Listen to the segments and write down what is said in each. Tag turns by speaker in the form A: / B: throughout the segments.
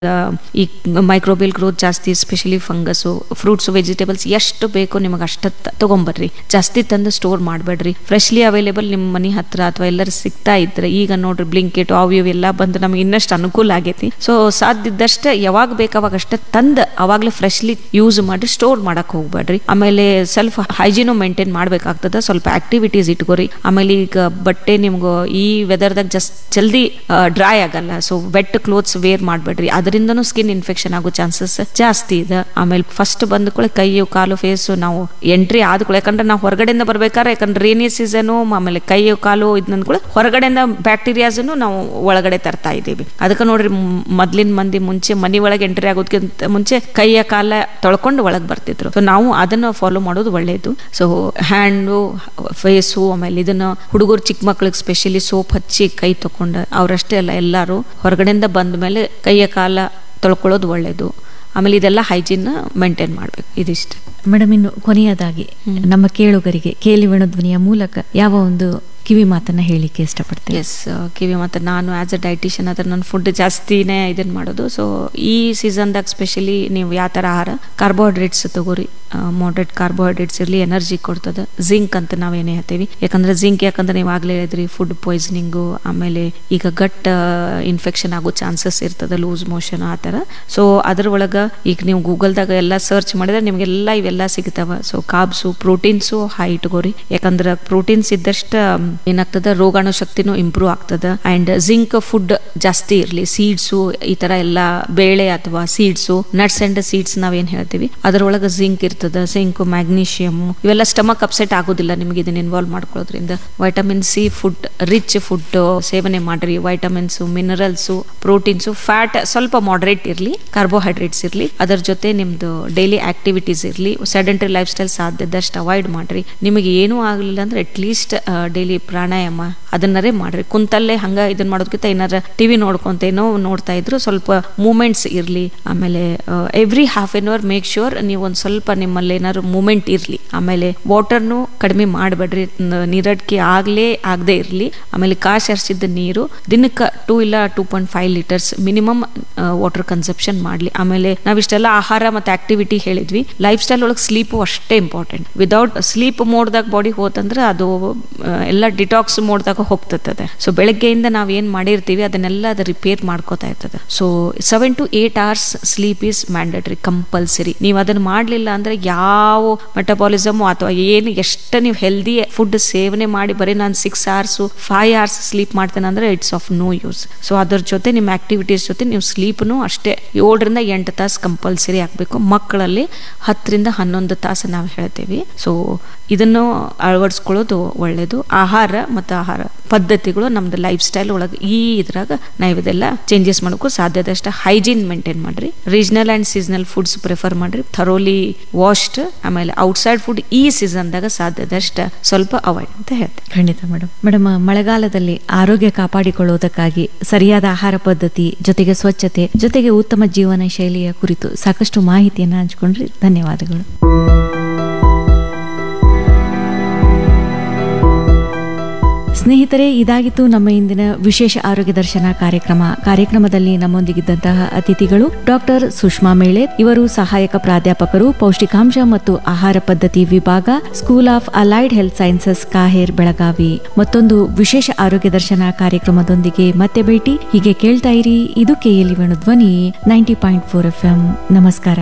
A: ಈ microbial growth ಜಾಸ್ತಿ specially fungus fruits vegetables ಎಷ್ಟು ಬೇಕೋ ನಿಮಗೆ ಅಷ್ಟ ತಗೊಂಬರ್ರಿ ಜಾಸ್ತಿ ತಂದು ಸ್ಟೋರ್ ಮಾಡಬೇಡ್ರಿ ಫ್ರೆಶ್ಲಿ ಅವೈಲೇಬಲ್ ನಿಮ್ಮ ಮನೆ ಹತ್ರ ಅಥವಾ ಎಲ್ಲರೂ ಸಿಗ್ತಾ ಇದ್ರೆ ಈಗ ನೋಡ್ರಿ ಬ್ಲಿಂಕೆಟ್ ಅವು ಇವು ಎಲ್ಲ ಬಂದು ನಮ್ಗೆ ಇನ್ನಷ್ಟು ಅನುಕೂಲ ಆಗೈತಿ ಸೊ ಸಾಧ್ಯ ಇದ್ದಷ್ಟು ಯಾವಾಗ ಬೇಕಾವಾಗ ಅಷ್ಟೇ ತಂದು ಅವಾಗಲೇ ಫ್ರೆಶ್ಲಿ ಯೂಸ್ ಮಾಡಿ ಸ್ಟೋರ್ ಮಾಡಕ್ ಹೋಗ್ಬೇಡ್ರಿ ಆಮೇಲೆ ಸೆಲ್ಫ್ ಹೈಜೀನು ಮೇಂಟೈನ್ ಮಾಡ್ಬೇಕಾಗ್ತದ ಸ್ವಲ್ಪ ಆಕ್ಟಿವಿಟೀಸ್ ಇಟ್ಕೋರಿ ಆಮೇಲೆ ಈಗ ಬಟ್ಟೆ ನಿಮ್ಗೆ ಈ ವೆದರ್ದಾಗ ಜಸ್ಟ್ ಜಲ್ದಿ ಡ್ರೈ ಆಗಲ್ಲ ಸೊ ವೆಟ್ ಕ್ಲೋತ್ಸ್ ವೇರ್ ಮಾಡಬೇಡ್ರಿ ಅದರಿಂದನೂ ಸ್ಕಿನ್ ಇನ್ಫೆಕ್ಷನ್ ಆಗೋ ಚಾನ್ಸಸ್ ಜಾಸ್ತಿ ಇದೆ ಆಮೇಲೆ ಫಸ್ಟ್ ಬಂದ ಕೂಡ ಕೈಯು ಕಾಲು ಫೇಸು ನಾವು ಎಂಟ್ರಿ ಆದ ಕೂಡ ಯಾಕಂದ್ರೆ ನಾವು ಹೊರಗಡೆಯಿಂದ ಬರ್ಬೇಕಾದ್ರೆ ಯಾಕಂದ್ರೆ ರೇನಿ ಸೀಸನು ಆಮೇಲೆ ಕೈಯು ಕಾಲು ಇದನ್ನ ಕೂಡ ಹೊರಗಡೆಯಿಂದ ಬ್ಯಾಕ್ಟೀರಿಯಾಸನ್ನು ನಾವು ಒಳಗಡೆ ತರ್ತಾ ಇದ್ದೀವಿ ಅದಕ್ಕೆ ನೋಡ್ರಿ ಮೊದ್ಲಿನ ಮಂದಿ ಮುಂಚೆ ಮನೆ ಒಳಗೆ ಎಂಟ್ರಿ ಆಗೋದಕ್ಕಿಂತ ಮುಂಚೆ ಕೈಯ ಕಾಲ ತೊಳ್ಕೊಂಡು ಒಳಗೆ ಬರ್ತಿದ್ರು ಸೊ ನಾವು ಅದನ್ನ ಫಾಲೋ ಮಾಡೋದು ಒಳ್ಳೆಯದು ಸೊ ಹ್ಯಾಂಡು ಫೇಸು ಆಮೇಲೆ ಇದನ್ನ ಹುಡುಗರು ಚಿಕ್ಕ ಮಕ್ಳಿಗೆ ಸ್ಪೆಷಲಿ ಸೋಪ್ ಹಚ್ಚಿ ಕೈ ತಕೊಂಡು ಅವರಷ್ಟೇ ಅಲ್ಲ ಎಲ್ಲರೂ ಹೊರಗಡೆಯಿಂದ ಬಂದ ಮೇಲೆ ಕೈಯ ಕಾಲ ತೊಳ್ಕೊಳ್ಳೋದು ಒಳ್ಳೆಯದು ಆಮೇಲೆ ಇದೆಲ್ಲ ಹೈಜೀನ್ ಮೇಂಟೈನ್ ಮಾಡಬೇಕು ಇದಿಷ್ಟು
B: ಮೇಡಮ್ ಇನ್ನು ಕೊನೆಯದಾಗಿ ನಮ್ಮ ಕೇಳುಗರಿಗೆ ಕೇಳಿವಣ ಧ್ವನಿಯ ಮೂಲಕ ಯಾವ ಒಂದು ಕಿವಿ ಮಾತನ್ನ ಹೇಳಿಕ್ಕೆ ಇಷ್ಟಪಡ್ತೇನೆ
A: ಎಸ್ ಕಿವಿ ಮತ್ತು ನಾನು ಆ್ಯಸ್ ಅ ಡೈಟಿಷಿಯನ್ ಅದ್ರ ನನ್ನ ಫುಡ್ ಜಾಸ್ತಿನೇ ಇದನ್ನು ಮಾಡೋದು ಸೊ ಈ ಸೀಸನ್ದಾಗ ಸ್ಪೆಷಲಿ ನೀವು ಯಾವ ಥರ ಆಹಾರ ಕಾರ್ಬೋಹೈಡ್ರೇಟ್ಸ್ ತಗೋರಿ ಮಾಡ್ರೇಟ್ ಕಾರ್ಬೋಹೈಡ್ರೇಟ್ಸ್ ಇರಲಿ ಎನರ್ಜಿ ಕೊಡ್ತದೆ ಜಿಂಕ್ ಅಂತ ನಾವೇನೇ ಹೇಳ್ತೀವಿ ಯಾಕಂದ್ರೆ ಜಿಂಕ್ ಯಾಕಂದ್ರೆ ನೀವು ಆಗಲೇ ಹೇಳಿದ್ರಿ ಫುಡ್ ಪಾಯ್ಸನಿಂಗು ಆಮೇಲೆ ಈಗ ಗಟ್ ಇನ್ಫೆಕ್ಷನ್ ಆಗೋ ಚಾನ್ಸಸ್ ಇರ್ತದೆ ಲೂಸ್ ಮೋಷನ್ ಆ ಥರ ಸೊ ಅದ್ರ ಒಳಗೆ ಈಗ ನೀವು ಗೂಗಲ್ದಾಗ ಎಲ್ಲ ಸರ್ಚ್ ಮಾಡಿದ್ರೆ ನಿಮಗೆಲ್ಲ ಇವೆಲ್ಲ ಸಿಗ್ತಾವ ಸೊ ಕಾಬ್ಸು ಪ್ರೋಟೀನ್ಸು ಹೈ ಇಟ್ಕೋರಿ ಯಾಕಂದ್ರೆ ಪ್ರೋಟೀನ್ಸ್ ಇದ್ದಷ್ಟು ಏನಾಗ್ತದ ರೋಗಾಣು ಶಕ್ತಿನೂ ಇಂಪ್ರೂವ್ ಆಗ್ತದ ಅಂಡ್ ಜಿಂಕ್ ಫುಡ್ ಜಾಸ್ತಿ ಇರಲಿ ಸೀಡ್ಸು ಈ ತರ ಎಲ್ಲ ಬೇಳೆ ಅಥವಾ ಸೀಡ್ಸು ನಟ್ಸ್ ಅಂಡ್ ಸೀಡ್ಸ್ ನಾವೇನ್ ಹೇಳ್ತೀವಿ ಅದರೊಳಗೆ ಜಿಂಕ್ ಇರ್ತದ ಜಿಂಕ್ ಮ್ಯಾಗ್ನೀಷಿಯಮ್ ಇವೆಲ್ಲ ಸ್ಟಮಕ್ ಅಪ್ಸೆಟ್ ಆಗೋದಿಲ್ಲ ನಿಮಗೆ ಇದನ್ನ ಇನ್ವಾಲ್ವ್ ಮಾಡ್ಕೊಳ್ಳೋದ್ರಿಂದ vitamin C food rich food ಸೇವನೆ ಮಾಡ್ರಿ ವೈಟಮಿನ್ಸ್ ಮಿನರಲ್ಸ್ ಪ್ರೋಟೀನ್ಸ್ ಫ್ಯಾಟ್ ಸ್ವಲ್ಪ ಮಾಡರೇಟ್ ಇರಲಿ ಕಾರ್ಬೋಹೈಡ್ರೇಟ್ಸ್ ಇರಲಿ ಅದರ ಜೊತೆ ನಿಮ್ದು ಡೈಲಿ ಆಕ್ಟಿವಿಟೀಸ್ ಇರಲಿ ಸೆಡೆಂಟರಿ ಲೈಫ್ ಸ್ಟೈಲ್ ಸಾಧ್ಯದಷ್ಟು ಅವಾಯ್ಡ್ ಮಾಡ್ರಿ ನಿಮಗೆ ಏನೂ ಆಗಲಿಲ್ಲ ಅಂದ್ರೆ ಅಟ್ ಲೀಸ್ಟ್ ಡೈಲಿ ಪ್ರಾಣಾಯಾಮ ಅದನ್ನರೇ ಮಾಡ್ರಿ ಕುಂತಲ್ಲೇ ಹಂಗ ಇದನ್ನ ಮಾಡೋದಕ್ಕಿಂತ ಏನಾರ ಟಿವಿ ನೋಡ್ಕೊಂತ ಏನೋ ನೋಡ್ತಾ ಇದ್ರು ಸ್ವಲ್ಪ ಮೂಮೆಂಟ್ಸ್ ಇರಲಿ ಆಮೇಲೆ every half an hour make sure ನೀವು ಒಂದು ಸ್ವಲ್ಪ ನಿಮ್ಮಲ್ಲಿ ಏನಾದ್ರು ಮೂಮೆಂಟ್ ಇರಲಿ ಆಮೇಲೆ ವಾಟರ್ನು ಕಡಿಮೆ ಮಾಡಬೇಡ್ರಿ ನೀರಡಿಕೆ ಆಗ್ಲೇ ಆಗದೆ ಇರಲಿ ಆಮೇಲೆ ಕಾಶ್ ಹರಿಸಿದ್ದ ನೀರು ದಿನಕ್ಕೆ ಟೂ ಇಲ್ಲ two point five litres minimum water consumption ಮಾಡಲಿ ಆಮೇಲೆ ನಾವಿಷ್ಟೆಲ್ಲ ಆಹಾರ ಮತ್ತು ಆಕ್ಟಿವಿಟಿ ಹೇಳಿದ್ವಿ ಲೈಫ್ ಸ್ಟೈಲ್ ಒಳಗೆ ಸ್ಲೀಪು ಅಷ್ಟೇ ಇಂಪಾರ್ಟೆಂಟ್ ವಿದೌಟ್ ಸ್ಲೀಪ್ ಮೋಡ್ದಾಗ ಬಾಡಿ ಹೋತಂದ್ರೆ ಅದು ಎಲ್ಲ ಡಿಟಾಕ್ಸ್ ಮೋಡ್ದಾಗ ಹೋಗ್ತದೆ ಸೊ ಬೆಳಗ್ಗೆಯಿಂದ ನಾವು ಏನು ಮಾಡಿರ್ತೀವಿ ಅದನ್ನೆಲ್ಲ ಅದು ರಿಪೇರ್ ಮಾಡ್ಕೋತಾ ಇರ್ತದೆ so seven to eight hours sleep is mandatory compulsory ನೀವು ಅದನ್ನ ಮಾಡಲಿಲ್ಲ ಅಂದ್ರೆ ಯಾವ ಮೆಟಬಾಲಿಸಮ್ ಅಥವಾ ಏನು ಎಷ್ಟು ನೀವು ಹೆಲ್ದಿ ಫುಡ್ ಸೇವನೆ ಮಾಡಿ ಬರೀ ನಾನು six hours five hours sleep ಮಾಡ್ತೇನೆ ಅಂದ್ರೆ it's of no use so ಅದ್ರ ಜೊತೆ ನಿಮ್ಮ ಆಕ್ಟಿವಿಟೀಸ್ ಜೊತೆ ನೀವು ಸ್ಲೀಪ್ನು ಅಷ್ಟೇ ಏಳರಿಂದ ಎಂಟು ತಾಸು ಕಂಪಲ್ಸರಿ ಆಗಬೇಕು ಮಕ್ಕಳಲ್ಲಿ ಹತ್ತರಿಂದ ಹನ್ನೊಂದು ತಾಸು ನಾವು ಹೇಳ್ತೀವಿ ಸೊ ಇದನ್ನು ಅಳವಡಿಸ್ಕೊಳ್ಳೋದು ಒಳ್ಳೆಯದು ಆಹಾರ ಮತ್ತು ಆಹಾರ ಪದ್ಧತಿಗಳು ನಮ್ದು ಲೈಫ್ ಸ್ಟೈಲ್ ಒಳಗೆ ಈ ಇದ್ರಾಗ ನಾವು ಇದೆಲ್ಲ ಚೇಂಜಸ್ ಮಾಡೋಕ್ಕೂ ಸಾಧ್ಯದಷ್ಟು ಹೈಜೀನ್ ಮೇಂಟೈನ್ ಮಾಡ್ರಿ regional and seasonal foods prefer ಮಾಡ್ರಿ ಥರೋಲಿ ವಾಶ್ಡ್ ಆಮೇಲೆ ಔಟ್ಸೈಡ್ ಫುಡ್ ಈ ಸೀಸನ್ದಾಗ ಸಾಧ್ಯದಷ್ಟು ಸ್ವಲ್ಪ ಅವಾಯ್ಡ್ ಅಂತ ಹೇಳ್ತೀನಿ
B: ಖಂಡಿತ ಮೇಡಮ್ ಮೇಡಮ್ ಮಳೆಗಾಲದಲ್ಲಿ ಆರೋಗ್ಯ ಕಾಪಾಡಿಕೊಳ್ಳುವುದಕ್ಕಾಗಿ ಸರಿಯಾದ ಆಹಾರ ಪದ್ಧತಿ ಜೊತೆಗೆ ಸ್ವಚ್ಛತೆ ಜೊತೆಗೆ ಉತ್ತಮ ಜೀವನ ಶೈಲಿಯ ಕುರಿತು ಸಾಕಷ್ಟು ಮಾಹಿತಿಯನ್ನು ಹಂಚಿಕೊಂಡ್ರಿ ಧನ್ಯವಾದಗಳು ಸ್ನೇಹಿತರೆ ಇದಾಗಿತ್ತು ನಮ್ಮ ಇಂದಿನ ವಿಶೇಷ ಆರೋಗ್ಯ ದರ್ಶನ ಕಾರ್ಯಕ್ರಮ ಕಾರ್ಯಕ್ರಮದಲ್ಲಿ ನಮ್ಮೊಂದಿಗಿದ್ದಂತಹ ಅತಿಥಿಗಳು ಡಾಕ್ಟರ್ ಸುಷ್ಮಾ ಮೇಳೆ ಇವರು ಸಹಾಯಕ ಪ್ರಾಧ್ಯಾಪಕರು ಪೌಷ್ಟಿಕಾಂಶ ಮತ್ತು ಆಹಾರ ಪದ್ಧತಿ ವಿಭಾಗ school of allied health sciences KAHER Belagavi ಮತ್ತೊಂದು ವಿಶೇಷ ಆರೋಗ್ಯ ದರ್ಶನ ಕಾರ್ಯಕ್ರಮದೊಂದಿಗೆ ಮತ್ತೆ ಭೇಟಿ ಹೀಗೆ ಕೇಳ್ತಾ ಇರಿ ಇದು KL Dhwani ninety point four F M ನಮಸ್ಕಾರ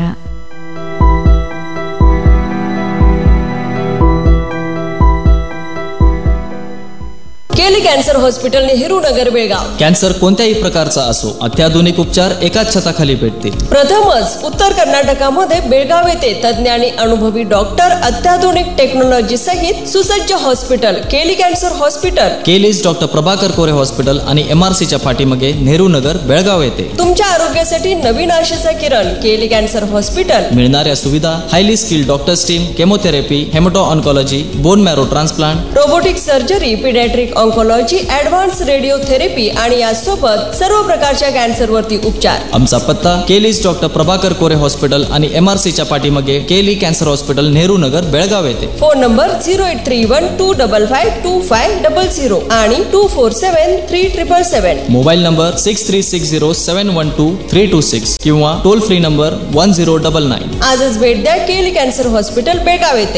C: KLE cancer hospital Nehru Nagar Belgaum
D: cancer कोणत्याही प्रकारचा असो अत्याधुनिक उपचार एकाच छताखाली भेटतील
C: प्रथमच उत्तर कर्नाटकामध्ये बेळगाव येथे तज्ज्ञ आणि अनुभवी डॉक्टर अत्याधुनिक टेक्नॉलॉजी सहित सुसज्ज hospital KLE cancer hospital
D: KLE's doctor Prabhakar Kore hospital आणि एम आर सीच्या पाठीमागे नेहरू नगर बेळगाव येथे
C: तुमच्या आरोग्यासाठी नवीन आशेचा किरण केली कॅन्सर हॉस्पिटल
D: मिळणाऱ्या सुविधा highly skilled doctors team chemotherapy haemato oncology bone marrow transplant
C: robotic surgery paediatric onco oncology advance radiotherapy आणि यासोबत सर्व प्रकारच्या कॅन्सरवरती उपचार
D: आमचा पत्ता केलीज डॉक्टर प्रभाकर कोरे हॉस्पिटल आणि एम आर सीच्या पाठीमागे KLE cancer hospital Nehru Nagar Belgaum येथे
C: phone number zero eight three one two double five two five double zero आणि two four seven three triple seven
D: mobile number six three six zero seven one two three two six किंवा toll free number one zero double nine
C: आजच भेट द्या केली cancer hospital Belgaum येथे